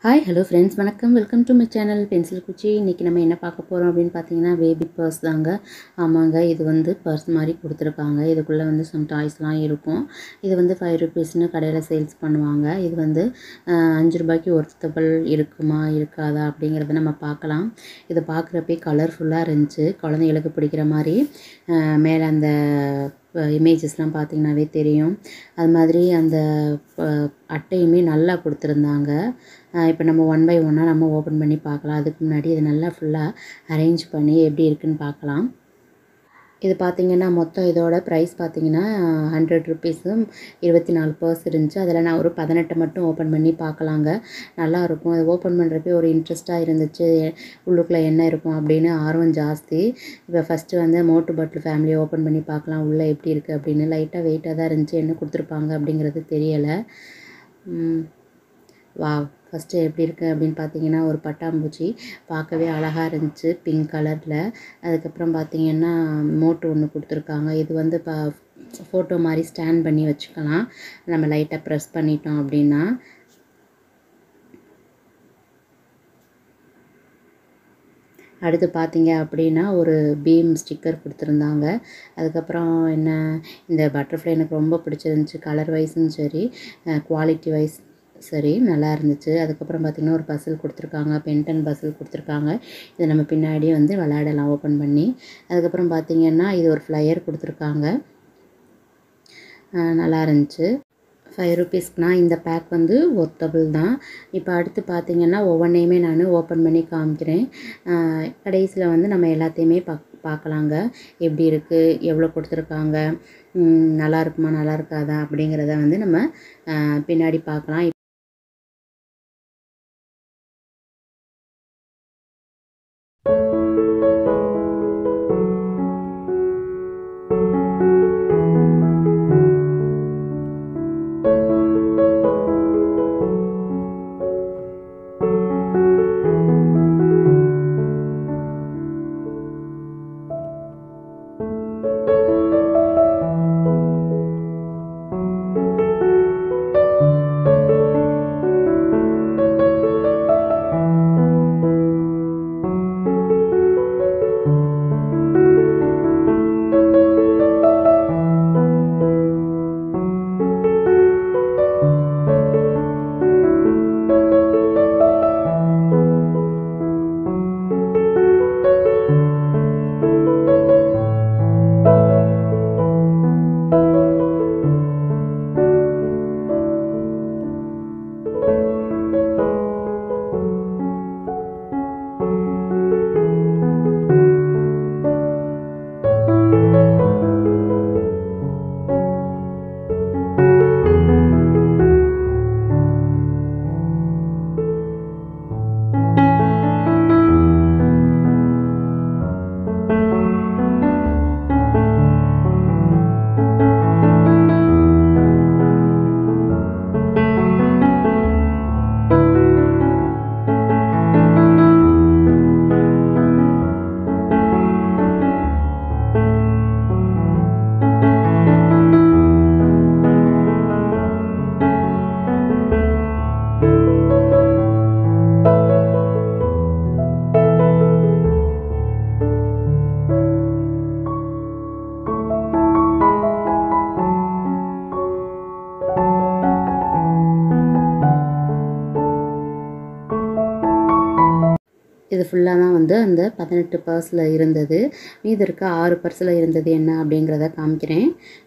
Hi hello friends வணக்கம் welcome to my channel pencil குச்சி இன்றைக்கி நம்ம என்ன பார்க்க போகிறோம் அப்படின்னு பார்த்தீங்கன்னா பேபி பர்ஸ் தாங்க ஆமாங்க இது வந்து பர்ஸ் மாதிரி கொடுத்துருக்காங்க இதுக்குள்ளே வந்து சம் டாய்ஸ்லாம் இருக்கும் இது வந்து ஃபைவ் ருபீஸ்னு கடையில் சேல்ஸ் பண்ணுவாங்க இது வந்து அஹ், அஞ்சு ரூபாய்க்கு ஒர்த்தபிள் இருக்குமா இருக்காதா அப்படிங்கிறத நம்ம பார்க்கலாம் இதை பார்க்குறப்பே கலர்ஃபுல்லாக இருந்துச்சு குழந்தைகளுக்கு பிடிக்கிற மாதிரி அஹ், மேலே அந்த இமேஜஸ்லாம் பார்த்தீங்கன்னாவே தெரியும் அது மாதிரி அந்த அஹ், அட்டையுமே நல்லா கொடுத்துருந்தாங்க இப்போ நம்ம ஒன் பை ஒன்னாக நம்ம ஓப்பன் பண்ணி பார்க்கலாம் அதுக்கு முன்னாடி இதை நல்லா ஃபுல்லாக அரேஞ்ச் பண்ணி எப்படி இருக்குன்னு பார்க்கலாம் இது பார்த்தீங்கன்னா மொத்தம் இதோட ப்ரைஸ் பார்த்தீங்கன்னா ஹண்ட்ரட் ருபீஸும் இருபத்தி நாலு பர்ஸ் இருந்துச்சு அதில் நான் ஒரு பதினெட்டு மட்டும் ஓப்பன் பண்ணி பார்க்கலாங்க நல்லா இருக்கும் அது ஓப்பன் பண்ணுறப்பே ஒரு இன்ட்ரெஸ்ட்டாக இருந்துச்சு உள்ளுக்குள்ளே என்ன இருக்கும் அப்படின்னு ஆர்வம் ஜாஸ்தி இப்போ ஃபஸ்ட்டு வந்து மோட்டு பட்டில் ஃபேமிலி ஓப்பன் பண்ணி பார்க்கலாம் உள்ளே எப்படி இருக்குது அப்படின்னு லைட்டாக வெயிட்டாக தான் இருந்துச்சு என்ன கொடுத்துருப்பாங்க அப்படிங்கிறது தெரியலை வா ஃபஸ்ட்டு எப்படி இருக்குது அப்படின்னு பார்த்தீங்கன்னா ஒரு பட்டாம்பூச்சி பார்க்கவே அழகாக இருந்துச்சு பிங்க் கலரில் அதுக்கப்புறம் பார்த்தீங்கன்னா மோட்டு ஒன்று கொடுத்துருக்காங்க இது வந்து ப ஃபோட்டோ மாதிரி ஸ்டாண்ட் பண்ணி வச்சுக்கலாம் நம்ம லைட்டாக ப்ரெஸ் பண்ணிட்டோம் அப்படின்னா அடுத்து பார்த்தீங்க அப்படின்னா ஒரு பீம் ஸ்டிக்கர் கொடுத்துருந்தாங்க அதுக்கப்புறம் என்ன இந்த பட்டர்ஃப்ளை எனக்கு ரொம்ப பிடிச்சிருந்துச்சி கலர் வைஸும் சரி குவாலிட்டி வைஸ் சரி நல்லா இருந்துச்சு அதுக்கப்புறம் பார்த்திங்கன்னா ஒரு பசில் கொடுத்துருக்காங்க பென்டன் பசில் கொடுத்துருக்காங்க இதை நம்ம பின்னாடி வந்து விளையாடலாம் ஓப்பன் பண்ணி அதுக்கப்புறம் பார்த்திங்கன்னா இது ஒரு ஃப்ளையர் கொடுத்துருக்காங்க அஹ் நல்லா இருந்துச்சு ஃபைவ் ருபீஸ்க்குனா இந்த பேக் வந்து ஒர்த்தபிள் தான் இப்போ அடுத்து பார்த்தீங்கன்னா ஒவ்வொன்றையுமே நான் ஓப்பன் பண்ணி காமிக்கிறேன் கடைசியில் வந்து நம்ம எல்லாத்தையுமே பாக் பார்க்கலாங்க எப்படி இருக்குது எவ்வளோ கொடுத்துருக்காங்க ம், நல்லா இருக்குமா நல்லா இருக்காதா அப்படிங்கிறத வந்து நம்ம அஹ், பின்னாடி பார்க்கலாம் இது ஃபுல்லாக தான் வந்து அந்த பதினெட்டு பர்ஸில் இருந்தது மீதி இருக்க ஆறு பர்ஸில் இருந்தது என்ன அப்படிங்கிறத காமிக்கிறேன்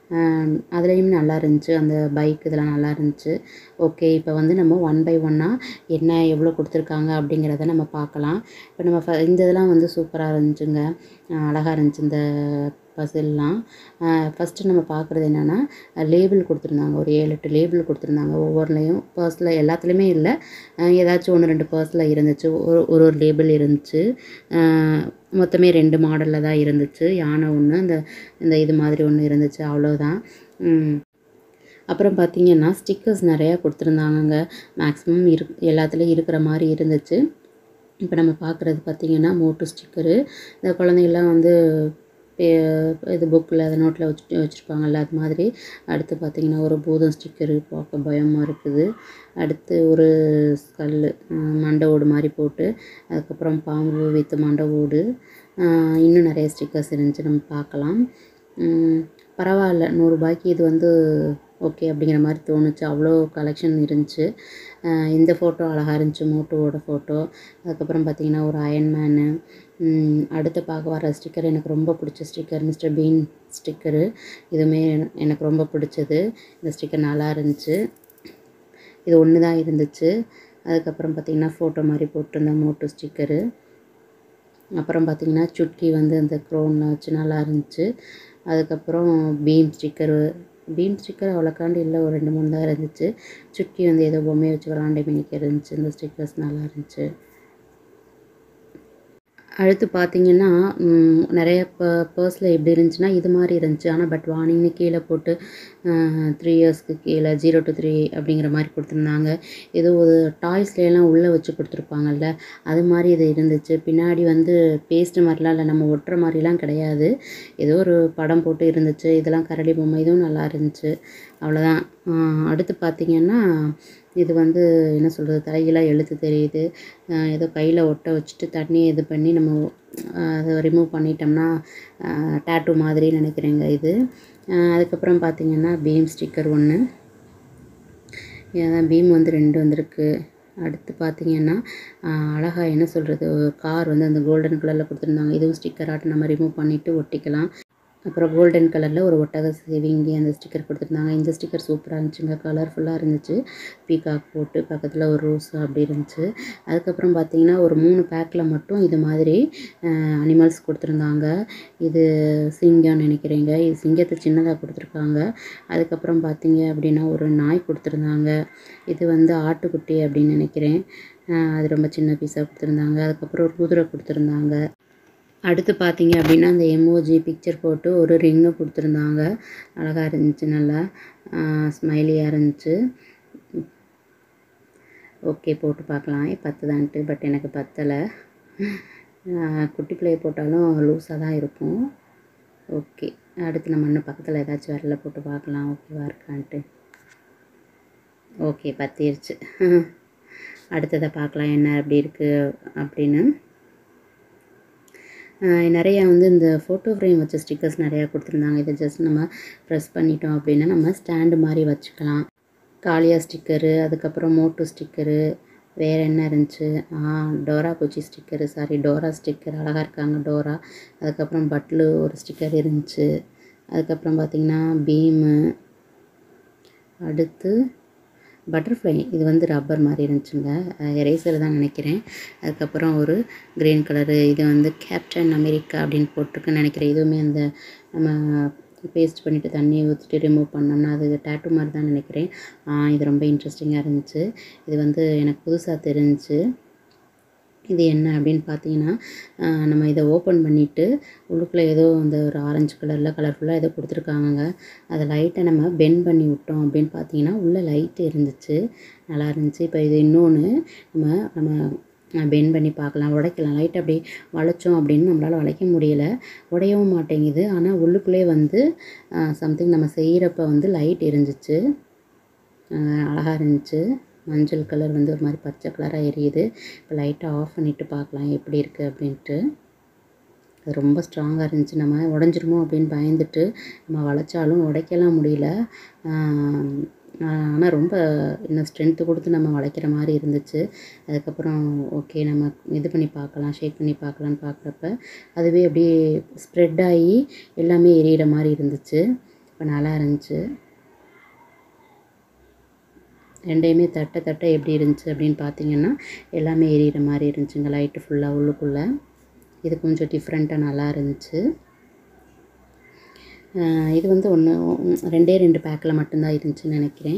அதுலேயும் நல்லா இருந்துச்சு அந்த பைக் இதெல்லாம் நல்லா இருந்துச்சு ஓகே இப்போ வந்து நம்ம ஒன் பை ஒன்னாக என்ன எவ்வளோ கொடுத்துருக்காங்க அப்படிங்கிறத நம்ம பார்க்கலாம் இப்போ நம்ம ஃப இந்த இதெல்லாம் வந்து சூப்பராக இருந்துச்சுங்க அழகாக இருந்துச்சு இந்த பசில்லாம் ஃபஸ்ட்டு நம்ம பார்க்குறது என்னென்னா லேபிள் கொடுத்துருந்தாங்க ஒரு ஏழு எட்டு லேபிள் கொடுத்துருந்தாங்க ஒவ்வொருலையும் பர்ஸில் எல்லாத்துலேயுமே இல்லை அஹ் ஏதாச்சும் ஒன்று ரெண்டு பர்ஸில் இருந்துச்சு ஒரு ஒரு ஒரு லேபிள் இருந்துச்சு அஹ் மொத்தமே ரெண்டு மாடலில் தான் இருந்துச்சு யானை ஒன்று அந்த இந்த இது மாதிரி ஒன்று இருந்துச்சு அவ்வளோதான் உம். அப்புறம் பார்த்தீங்கன்னா ஸ்டிக்கர்ஸ் நிறையா கொடுத்துருந்தாங்கங்க மேக்ஸிமம் இரு எல்லாத்துலேயும் இருக்கிற மாதிரி இருந்துச்சு இப்போ நம்ம பார்க்குறது பார்த்திங்கன்னா மோட்டு ஸ்டிக்கரு இந்த குழந்தைங்கள்லாம் வந்து இது புக்கில் அது நோட்டில் வச்சுட்டு வச்சுருப்பாங்கல்ல அது மாதிரி அடுத்து பார்த்திங்கன்னா ஒரு பூதம் ஸ்டிக்கரு பார்க்க பயமாக இருக்குது அடுத்து ஒரு கல் மண்டை ஓடு மாதிரி போட்டு அதுக்கப்புறம் பாம்பு வித்து மண்டை ஓடு இன்னும் நிறைய ஸ்டிக்கர்ஸ் இருந்துச்சு நம்ம பார்க்கலாம் பரவாயில்ல நூறுரூபாய்க்கு இது வந்து ஓகே அப்படிங்கிற மாதிரி தோணுச்சு அவ்வளோ கலெக்ஷன் இருந்துச்சு இந்த ஃபோட்டோ அழகாக இருந்துச்சு மோட்டோவோட ஃபோட்டோ அதுக்கப்புறம் பார்த்திங்கன்னா ஒரு அயன்மேனு அடுத்து பார்க்க வர ஸ்டிக்கர் எனக்கு ரொம்ப பிடிச்ச ஸ்டிக்கர் மிஸ்டர் பீன் ஸ்டிக்கரு இதுவுமே எனக்கு ரொம்ப பிடிச்சது இந்த ஸ்டிக்கர் நல்லா இருந்துச்சு இது ஒன்று தான் இருந்துச்சு அதுக்கப்புறம் பார்த்திங்கன்னா ஃபோட்டோ மாதிரி போட்டிருந்த மோட்டோ ஸ்டிக்கரு அப்புறம் பார்த்திங்கன்னா சுட்கி வந்து அந்த க்ரோனில் வச்சு நல்லா இருந்துச்சு அதுக்கப்புறம் பீம் ஸ்டிக்கரு பீம் ஸ்டிக்கர் அவ்வளோக்காண்டு இல்லை ஒரு ரெண்டு மூணு தான் இருந்துச்சு சுட்கி வந்து ஏதோ பொம்மையை வச்சு விளாண்டே மினிக்கு இருந்துச்சு இந்த ஸ்டிக்கர்ஸ் நல்லா இருந்துச்சு அடுத்து பார்த்திங்கன்னா நிறைய ப பர்ஸில் எப்படி இருந்துச்சுன்னா இது மாதிரி இருந்துச்சு ஆனால் பட் வார்னிங்னு கீழே போட்டு த்ரீ இயர்ஸ்க்கு கீழே ஜீரோ டு த்ரீ அப்படிங்கிற மாதிரி கொடுத்துருந்தாங்க ஏதோ ஒரு டாய்ஸ்லாம் உள்ளே வச்சு கொடுத்துருப்பாங்கல்ல அது மாதிரி இது இருந்துச்சு பின்னாடி வந்து பேஸ்ட் மாதிரிலாம் இல்லை நம்ம ஒட்டுற மாதிரிலாம் கிடையாது ஏதோ ஒரு படம் போட்டு இருந்துச்சு இதெல்லாம் கரடி பொம்மை இதுவும் நல்லா இருந்துச்சு அவ்வளோதான் அடுத்து பார்த்திங்கன்னா இது வந்து என்ன சொல்கிறது தலைகீழாக எழுத்து தெரியுது ஏதோ கையில் ஒட்ட வச்சுட்டு தண்ணி இது பண்ணி நம்ம அதை ரிமூவ் பண்ணிட்டோம்னா டேட்டூ மாதிரி நினைக்கிறேங்க இது அதுக்கப்புறம் பார்த்திங்கன்னா பீம் ஸ்டிக்கர் ஒன்று ஏன் பீம் வந்து ரெண்டு வந்திருக்கு அடுத்து பார்த்திங்கன்னா அழகாக என்ன சொல்கிறது கார் வந்து அந்த கோல்டன் கலரில் கொடுத்துருந்தாங்க இதுவும் ஸ்டிக்கர் ஆட்டு நம்ம ரிமூவ் பண்ணிவிட்டு ஒட்டிக்கலாம் அப்புறம் கோல்டன் கலரில் ஒரு ஒட்டக சேவிங்கி அந்த ஸ்டிக்கர் கொடுத்துருந்தாங்க இந்த ஸ்டிக்கர் சூப்பராக இருந்துச்சுங்க கலர்ஃபுல்லாக இருந்துச்சு பீகாக் போட்டு பக்கத்தில் ஒரு ரோஸ் அப்படி இருந்துச்சு அதுக்கப்புறம் பார்த்திங்கன்னா ஒரு மூணு பேக்கில் மட்டும் இது மாதிரி அனிமல்ஸ் கொடுத்துருந்தாங்க இது சிங்கம்னு நினைக்கிறேங்க இது சிங்கத்தை சின்னதாக கொடுத்துருக்காங்க அதுக்கப்புறம் பார்த்திங்க அப்படின்னா ஒரு நாய் கொடுத்துருந்தாங்க இது வந்து ஆட்டுக்குட்டி அப்படின்னு நினைக்கிறேன் அது ரொம்ப சின்ன பீஸாக கொடுத்துருந்தாங்க அதுக்கப்புறம் ஒரு குதிரை கொடுத்துருந்தாங்க அடுத்து பார்த்தீங்க அப்படின்னா அந்த எமோஜி பிக்சர் போட்டு ஒரு ரிங்கு கொடுத்துருந்தாங்க அழகாக இருந்துச்சு நல்லா ஸ்மைலியாக இருந்துச்சு ஓகே போட்டு பார்க்கலாம் பத்துதான்ட்டு பட் எனக்கு பத்தலை குட்டி பிள்ளைய போட்டாலும் லூஸாக தான் இருக்கும் ஓகே அடுத்து நம்ம இன்னும் பக்கத்தில் ஏதாச்சும் விரல போட்டு பார்க்கலாம் ஓகேவா இருக்கான்ட்டு ஓகே பத்திருச்சு அடுத்ததை பார்க்கலாம் என்ன அப்படி இருக்குது அப்படின்னு நிறையா வந்து இந்த ஃபோட்டோ ஃப்ரேம் வச்ச ஸ்டிக்கர்ஸ் நிறையா கொடுத்துருந்தாங்க இதை ஜஸ்ட் நம்ம ப்ரெஸ் பண்ணிட்டோம் அப்படின்னா நம்ம ஸ்டாண்டு மாதிரி வச்சுக்கலாம் காளியா ஸ்டிக்கரு அதுக்கப்புறம் மோட்டோ ஸ்டிக்கரு வேறு என்ன இருந்துச்சு டோரா பூச்சி ஸ்டிக்கரு சாரி டோரா ஸ்டிக்கர் அழகாக இருக்காங்க டோரா அதுக்கப்புறம் பட்லு ஒரு ஸ்டிக்கர் இருந்துச்சு அதுக்கப்புறம் பார்த்திங்கன்னா பீமு அடுத்து பட்டர்ஃப்ளை இது வந்து ரப்பர் மாதிரி இருந்துச்சுங்க எரேசர் தான் நினைக்கிறேன் அதுக்கப்புறம் ஒரு க்ரீன் கலரு இது வந்து கேப்டன் அமெரிக்கா அப்படின்னு போட்டிருக்குன்னு நினைக்கிறேன் இதுவுமே அந்த நம்ம பேஸ்ட் பண்ணிவிட்டு தண்ணியை ஊற்றிட்டு ரிமூவ் பண்ணோம்னா அது டேட்டூ மாதிரி தான் நினைக்கிறேன் இது ரொம்ப இன்ட்ரெஸ்டிங்காக இருந்துச்சு இது வந்து எனக்கு புதுசாக தெரிஞ்சுச்சு இது என்ன அப்படின்னு பார்த்தீங்கன்னா நம்ம இதை ஓப்பன் பண்ணிவிட்டு உள்ளுக்குள்ளே ஏதோ அந்த ஒரு ஆரஞ்சு கலரில் கலர்ஃபுல்லாக ஏதோ கொடுத்துருக்காங்கங்க அதை லைட்டை நம்ம பெண்ட் பண்ணி விட்டோம் அப்படின்னு பார்த்தீங்கன்னா உள்ளே லைட்டு இருந்துச்சு நல்லா இருந்துச்சு இப்போ இது இன்னொன்று நம்ம நம்ம பெண்ட் பண்ணி பார்க்கலாம் உடைக்கலாம் லைட் அப்படி வளைச்சோம் அப்படின்னு நம்மளால் வளைக்க முடியல உடையவும் மாட்டேங்குது ஆனால் உள்ளுக்குள்ளே வந்து சம்திங் நம்ம செய்கிறப்ப வந்து லைட் இருந்துச்சு அழகாக இருந்துச்சு மஞ்சள் கலர் வந்து ஒரு மாதிரி பச்சை கலராக எரியுது இப்போ லைட்டாக ஆஃப் பண்ணிவிட்டு பார்க்கலாம் எப்படி இருக்குது அப்படின்ட்டு அது ரொம்ப ஸ்ட்ராங்காக இருந்துச்சு நம்ம உடஞ்சிருமோ அப்படின்னு பயந்துட்டு நம்ம வளைச்சாலும் உடைக்கலாம் முடியல ஆனால் ரொம்ப இன்னும் ஸ்ட்ரென்த்து கொடுத்து நம்ம வளைக்கிற மாதிரி இருந்துச்சு அதுக்கப்புறம் ஓகே நம்ம இது பண்ணி பார்க்கலாம் ஷேக் பண்ணி பார்க்கலான்னு பார்க்குறப்ப அதுவே அப்படியே ஸ்ப்ரெட் ஆகி எல்லாமே எரியிற மாதிரி இருந்துச்சு இப்போ நல்லா இருந்துச்சு ரெண்டையுமே தட்ட தட்ட எப்படி இருந்துச்சு அப்படின்னு பார்த்தீங்கன்னா எல்லாமே எரியிற மாதிரி இருந்துச்சுங்க லைட்டு ஃபுல்லாக உள்ளுக்குள்ளே இது கொஞ்சம் டிஃப்ரெண்ட்டாக நல்லா இருந்துச்சு இது வந்து ஒன்று ரெண்டே ரெண்டு பேக்கில் மட்டும்தான் இருந்துச்சுன்னு நினைக்கிறேன்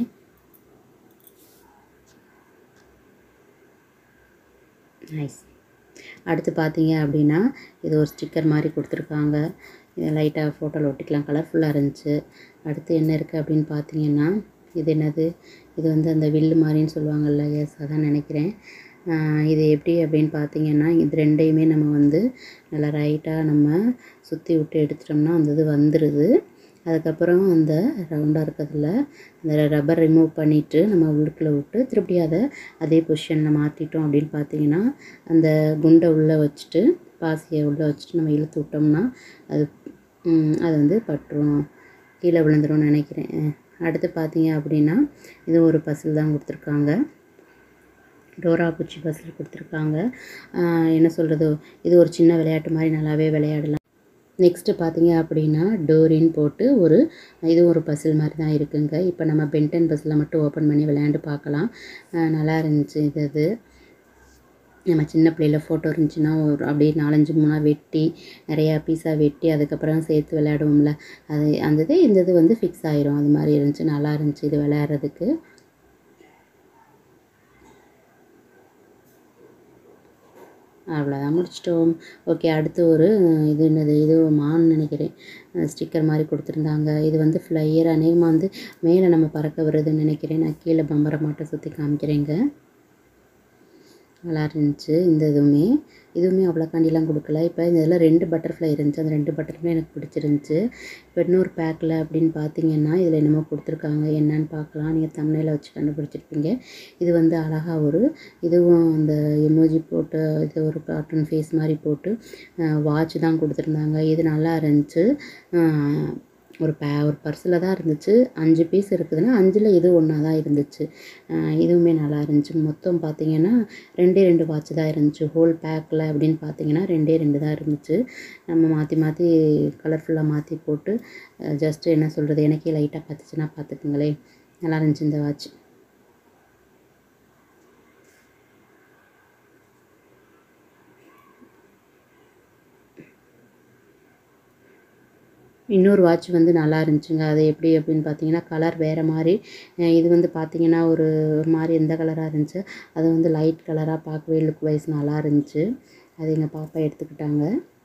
நைஸ் அடுத்து பார்த்தீங்க அப்படின்னா இது ஒரு ஸ்டிக்கர் மாதிரி கொடுத்துருக்காங்க இதை லைட்டாக ஃபோட்டோவில் ஒட்டிக்கலாம் கலர்ஃபுல்லாக இருந்துச்சு அடுத்து என்ன இருக்குது அப்படின்னு பார்த்தீங்கன்னா இது என்னது இது வந்து அந்த வில்லு மாதிரின்னு சொல்லுவாங்கள்ல எஸ் அதான் நினைக்கிறேன் இது எப்படி அப்படின்னு பார்த்தீங்கன்னா இது ரெண்டையுமே நம்ம வந்து நல்லா ரைட்டாக நம்ம சுற்றி விட்டு எடுத்துட்டோம்னா அந்த இது வந்துடுது அதுக்கப்புறம் அந்த ரவுண்டாக இருக்கிறதுல அந்த ரப்பர் ரிமூவ் பண்ணிவிட்டு நம்ம உள்ளுக்குள்ளே விட்டு திருப்பி அதை அதே பொசிஷனில் மாற்றிட்டோம் அப்படின்னு பார்த்தீங்கன்னா அந்த குண்டை உள்ளே வச்சுட்டு பாசியை உள்ளே வச்சுட்டு நம்ம இழுத்து விட்டோம்னா அது அது வந்து பட்டுரும் கீழே விழுந்துரும்னு நினைக்கிறேன் அடுத்து பார்த்தீங்க அப்படின்னா இது ஒரு பசில் தான் கொடுத்துருக்காங்க டோரா பூச்சி பசில் கொடுத்துருக்காங்க என்ன சொல்கிறது இது ஒரு சின்ன விளையாட்டு மாதிரி நல்லாவே விளையாடலாம் நெக்ஸ்ட்டு பார்த்தீங்க அப்படின்னா டோரின்னு போட்டு ஒரு இது ஒரு பசில் மாதிரி தான் இருக்குங்க இப்போ நம்ம பென்டன் பஸ்ஸில் மட்டும் ஓப்பன் பண்ணி விளையாண்டு பார்க்கலாம் நல்லா இருந்துச்சு இது இது நம்ம சின்ன பிள்ளையில ஃபோட்டோ இருந்துச்சுன்னா ஒரு அப்படியே நாலஞ்சு மூணாக வெட்டி நிறையா பீஸாக வெட்டி அதுக்கப்புறம் சேர்த்து விளையாடுவோம்ல அது அந்த இது இந்த இது வந்து ஃபிக்ஸ் ஆயிரும் அது மாதிரி இருந்துச்சு நல்லா இருந்துச்சு இது விளையாடுறதுக்கு அவ்வளோதான் முடிச்சிட்டோம் ஓகே அடுத்து ஒரு இது என்னது இது மான்னு நினைக்கிறேன் ஸ்டிக்கர் மாதிரி கொடுத்துருந்தாங்க இது வந்து ஃப்ளையர் அநேகமாக வந்து மேலே நம்ம பறக்க வருதுன்னு நினைக்கிறேன் நான் கீழே பம்பரை மட்டும் சுற்றி காமிக்கிறேங்க நல்லா இருந்துச்சு இந்த இதுவுமே இதுவுமே அவ்வளோக்காண்டிலாம் கொடுக்கல இப்போ இந்த இதில் ரெண்டு பட்டர்ஃப்ளை இருந்துச்சு அந்த ரெண்டு பட்டர்ஃப்ளை எனக்கு பிடிச்சிருந்துச்சி இப்போ இன்னொரு பேக்கில் அப்படின்னு பார்த்தீங்கன்னா இதில் என்னமோ கொடுத்துருக்காங்க என்னன்னு பார்க்கலாம் நீங்கள் தமிழில் வச்சு கண்டுபிடிச்சிருப்பீங்க இது வந்து அழகாக ஒரு இதுவும் அந்த எமோஜி போட்டு இது ஒரு கார்ட்டூன் ஃபேஸ் மாதிரி போட்டு வாட்ச் தான் கொடுத்துருந்தாங்க இது நல்லா இருந்துச்சு ஒரு பே ஒரு பர்ஸில் தான் இருந்துச்சு அஞ்சு பீஸ் இருக்குதுன்னா அஞ்சில் இது ஒன்றா தான் இருந்துச்சு இதுவுமே நல்லா இருந்துச்சு மொத்தம் பார்த்தீங்கன்னா ரெண்டே ரெண்டு வாட்ச் தான் இருந்துச்சு ஹோல் பேக்கில் அப்படின்னு பார்த்தீங்கன்னா ரெண்டே ரெண்டு தான் இருந்துச்சு நம்ம மாற்றி மாற்றி கலர்ஃபுல்லாக மாற்றி போட்டு ஜஸ்ட்டு என்ன சொல்கிறது எனக்கே லைட்டாக பார்த்துச்சுன்னா பார்த்துக்குங்களேன் நல்லா இருந்துச்சு இந்த வாட்ச் இன்னொரு வாட்ச் வந்து நல்லா இருந்துச்சுங்க அது எப்படி அப்படின்னு பார்த்தீங்கன்னா கலர் வேறு மாதிரி இது வந்து பார்த்தீங்கன்னா ஒரு ஒரு மாதிரி எந்த கலராக இருந்துச்சு அது வந்து லைட் கலராக பார்க்கவே லுக் வைஸ் நல்லா இருந்துச்சு அது எங்கள் பாப்பா எடுத்துக்கிட்டாங்க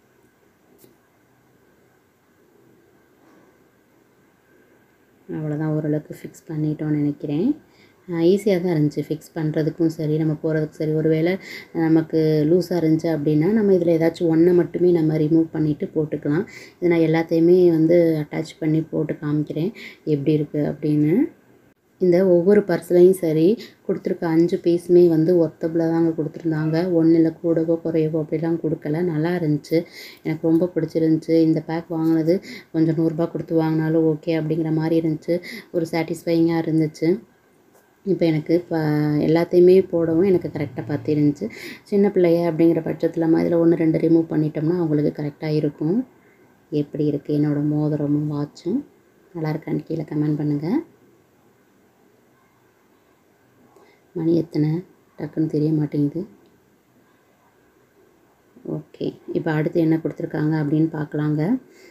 அவ்வளோதான் ஓரளவுக்கு ஃபிக்ஸ் பண்ணிட்டோம்னு நினைக்கிறேன் ஈஸியாக தான் இருந்துச்சு ஃபிக்ஸ் பண்ணுறதுக்கும் சரி நம்ம போகிறதுக்கும் சரி ஒரு வேளை நமக்கு லூஸாக இருந்துச்சு அப்படின்னா நம்ம இதில் ஏதாச்சும் ஒன்றை மட்டுமே நம்ம ரிமூவ் பண்ணிவிட்டு போட்டுக்கலாம் இது நான் எல்லாத்தையுமே வந்து அட்டாச் பண்ணி போட்டு காமிக்கிறேன் எப்படி இருக்குது அப்படின்னு இந்த ஒவ்வொரு பர்ஸ்லையும் சரி கொடுத்துருக்க அஞ்சு பீஸுமே வந்து ஒர்த்தபிளாக தாங்க கொடுத்துருந்தாங்க ஒன்றில் கூடவோ குறையவோ அப்படிலாம் கொடுக்கல நல்லா இருந்துச்சு எனக்கு ரொம்ப பிடிச்சிருந்துச்சி இந்த பேக் வாங்கினது கொஞ்சம் நூறுரூபா கொடுத்து வாங்கினாலும் ஓகே அப்படிங்கிற மாதிரி இருந்துச்சு ஒரு சாட்டிஸ்ஃபைங்காக இருந்துச்சு இப்போ எனக்கு இப்போ எல்லாத்தையுமே போடவும் எனக்கு கரெக்டாக பார்த்து இருந்துச்சு சின்ன பிள்ளைய அப்படிங்கிற பட்சத்தில் நம்ம இதில் ஒன்று ரெண்டு ரிமூவ் பண்ணிட்டோம்னா அவங்களுக்கு கரெக்டாக இருக்கும் எப்படி இருக்குது என்னோடய மோதிரமும் வாட்சும் நல்லா இருக்கான்னு கீழே கமெண்ட் பண்ணுங்கள் மணி எத்தனை டக்குன்னு தெரிய மாட்டேங்குது ஓகே இப்போ அடுத்து என்ன கொடுத்துருக்காங்க அப்படின்னு பார்க்கலாங்க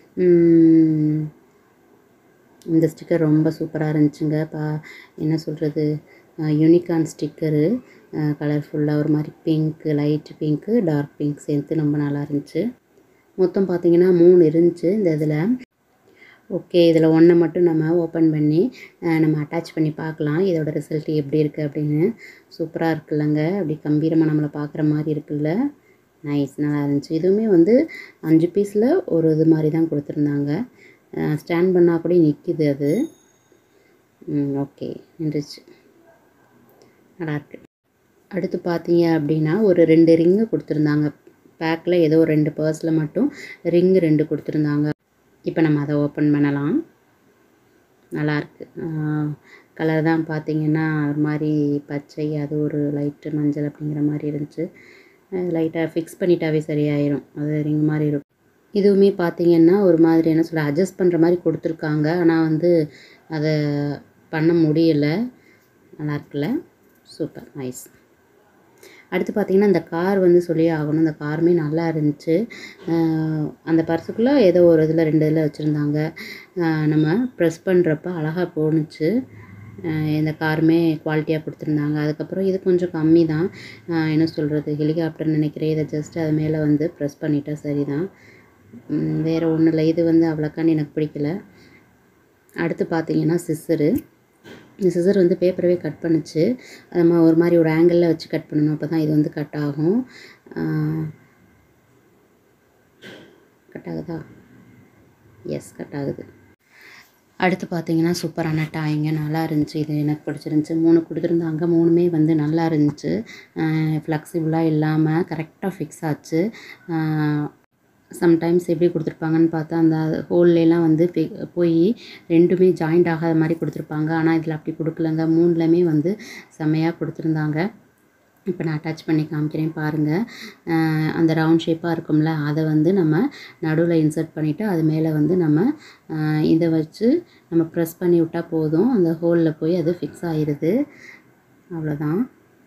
இந்த ஸ்டிக்கர் ரொம்ப சூப்பராக இருந்துச்சுங்க பா என்ன சொல்கிறது யூனிகார்ன் ஸ்டிக்கரு கலர்ஃபுல்லாக ஒரு மாதிரி pink light pink dark pink சேர்த்து ரொம்ப நல்லா இருந்துச்சு மொத்தம் பார்த்தீங்கன்னா மூணு இருந்துச்சு இந்த இதில் ஓகே இதில் ஒன்றை மட்டும் நம்ம ஓப்பன் பண்ணி நம்ம அட்டாச் பண்ணி பார்க்கலாம் இதோட ரிசல்ட் எப்படி இருக்குது அப்படின்னு சூப்பராக இருக்குல்லங்க அப்படி கம்பீரமாக நம்மளை பார்க்குற மாதிரி இருக்குல்ல நைஸ் நல்லா இருந்துச்சு இதுவுமே வந்து அஞ்சு பீஸில் ஒரு இது மாதிரி தான் கொடுத்துருந்தாங்க ஸ்டாண்ட் பண்ணால் கூட நிற்கிது அது ஓகே நின்றுச்சு நல்லாயிருக்கு அடுத்து பார்த்தீங்க அப்படின்னா ஒரு ரெண்டு ரிங்கு கொடுத்துருந்தாங்க பேக்கில் ஏதோ ரெண்டு பர்ஸில் மட்டும் ரிங்கு ரெண்டு கொடுத்துருந்தாங்க இப்போ நம்ம அதை ஓப்பன் பண்ணலாம் நல்லாயிருக்கு கலர் தான் பார்த்தீங்கன்னா ஒரு மாதிரி பச்சை அது ஒரு லைட்டு மஞ்சள் அப்படிங்கிற மாதிரி இருந்துச்சு லைட்டாக ஃபிக்ஸ் பண்ணிட்டாவே சரியாயிரும் அது ரிங் மாதிரி இருக்கும் இதுவுமே பார்த்தீங்கன்னா ஒரு மாதிரி என்ன சொல்ல அட்ஜஸ்ட் பண்ணுற மாதிரி கொடுத்துருக்காங்க ஆனால் வந்து அதை பண்ண முடியல நல்லா இருக்குல்ல சூப்பர் நைஸ் அடுத்து பார்த்திங்கன்னா இந்த கார் வந்து சொல்லி ஆகணும் இந்த காருமே நல்லா இருந்துச்சு அந்த பர்ஸுக்குள்ளே ஏதோ ஒரு இதில் ரெண்டு இதில் வச்சுருந்தாங்க நம்ம ப்ரெஸ் பண்ணுறப்ப அழகாக போணுச்சு இந்த காருமே குவாலிட்டியாக கொடுத்துருந்தாங்க அதுக்கப்புறம் இது கொஞ்சம் கம்மி தான் என்ன சொல்கிறது ஹெலிகாப்டர் நினைக்கிறேன் இதை ஜஸ்ட் அது மேலே வந்து ப்ரெஸ் பண்ணிட்டா சரி தான் வேறு ஒன்றும் இல்லை இது வந்து அவ்வளோக்கான்னு எனக்கு பிடிக்கல அடுத்து பார்த்தீங்கன்னா சிஸ்ஸரு இந்த சிசர் வந்து பேப்பரவே கட் பண்ணுச்சு நம்ம ஒரு மாதிரி ஒரு ஆங்கிளில் வச்சு கட் பண்ணணும் அப்போ தான் இது வந்து கட் ஆகும் கட் ஆகுதா எஸ் கட் ஆகுது அடுத்து பார்த்தீங்கன்னா சூப்பரான டாய்ங்க நல்லா இருந்துச்சு இது எனக்கு பிடிச்சிருந்துச்சி மூணு கொடுத்துருந்தாங்க மூணுமே வந்து நல்லா இருந்துச்சு ஃப்ளெக்சிபிளாக இல்லாமல் கரெக்டாக ஃபிக்ஸ் ஆச்சு சம்டைம்ஸ் எப்படி கொடுத்துருப்பாங்கன்னு பார்த்தா அந்த ஹோல்லாம் வந்து போய் ரெண்டுமே ஜாயிண்ட் ஆகாத மாதிரி கொடுத்துருப்பாங்க ஆனால் இதில் அப்படி கொடுக்கலங்க மூணுலேயுமே வந்து செம்மையாக கொடுத்துருந்தாங்க இப்போ நான் அட்டாச் பண்ணி காமிக்கிறேன் பாருங்கள் அந்த ரவுண்ட் ஷேப்பாக இருக்கும்ல அதை வந்து நம்ம நடுவில் இன்சர்ட் பண்ணிவிட்டு அது மேலே வந்து நம்ம இதை வச்சு நம்ம ப்ரெஸ் பண்ணி விட்டால் போதும் அந்த ஹோலில் போய் அது ஃபிக்ஸ் ஆயிடுது அவ்வளோதான்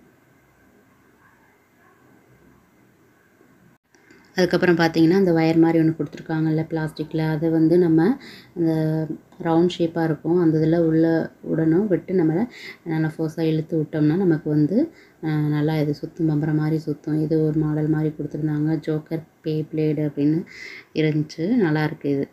அதுக்கப்புறம் பார்த்தீங்கன்னா அந்த ஒயர் மாதிரி ஒன்று கொடுத்துருக்காங்கல்ல பிளாஸ்டிக்கில் அதை வந்து நம்ம அந்த ரவுண்ட் ஷேப்பாக இருக்கும் அந்த இதில் உள்ள உடனும் விட்டு நம்ம நல்லா ஃபோர்ஸாக இழுத்து விட்டோம்னா நமக்கு வந்து நல்லா இது சுற்றும் பம்புற மாதிரி சுற்றும் இது ஒரு மாடல் மாதிரி கொடுத்துருந்தாங்க ஜோக்கர் பே பிளேடு அப்படின்னு இருந்துச்சு நல்லாயிருக்கு இது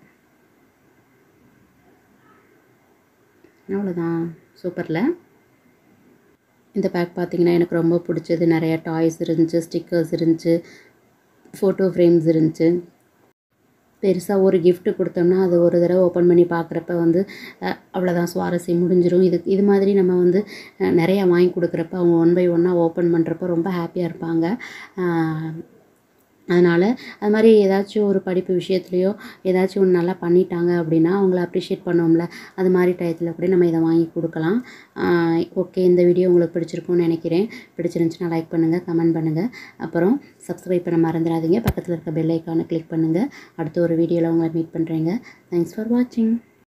அவ்வளோதான் சூப்பரில் இந்த பேக் பார்த்திங்கன்னா எனக்கு ரொம்ப பிடிச்சது நிறையா டாய்ஸ் இருந்துச்சு ஸ்டிக்கர்ஸ் இருந்துச்சு ஃபோட்டோ ஃப்ரேம்ஸ் இருந்துச்சு பெருசாக ஒரு கிஃப்ட்டு கொடுத்தோம்னா அது ஒரு தடவை ஓப்பன் பண்ணி பார்க்குறப்ப வந்து அவ்வளோதான் சுவாரஸ்யம் முடிஞ்சிடும் இது இது மாதிரி நம்ம வந்து நிறையா வாங்கி கொடுக்குறப்ப அவங்க ஒன் பை ஒன்னாக ஓப்பன் பண்ணுறப்ப ரொம்ப ஹாப்பியாக இருப்பாங்க அதனால் அது மாதிரி ஏதாச்சும் ஒரு படிப்பு விஷயத்துலையோ ஏதாச்சும் ஒன்று நல்லா பண்ணிட்டாங்க அப்படின்னா அவங்கள அப்ரிஷியேட் பண்ணோம்ல அது மாதிரி டயத்தில் கூட நம்ம இதை வாங்கி கொடுக்கலாம் ஓகே இந்த வீடியோ உங்களுக்கு பிடிச்சிருக்கும்னு நினைக்கிறேன் பிடிச்சிருந்துச்சுன்னா லைக் பண்ணுங்கள் கமெண்ட் பண்ணுங்கள் அப்புறம் சப்ஸ்கிரைப் பண்ண மறந்துடாதீங்க பக்கத்தில் இருக்க பெல் ஐக்கானை கிளிக் பண்ணுங்கள் அடுத்த ஒரு வீடியோவில் உங்களை மீட் பண்ணுறேங்க தேங்க்ஸ் ஃபார் வாட்சிங்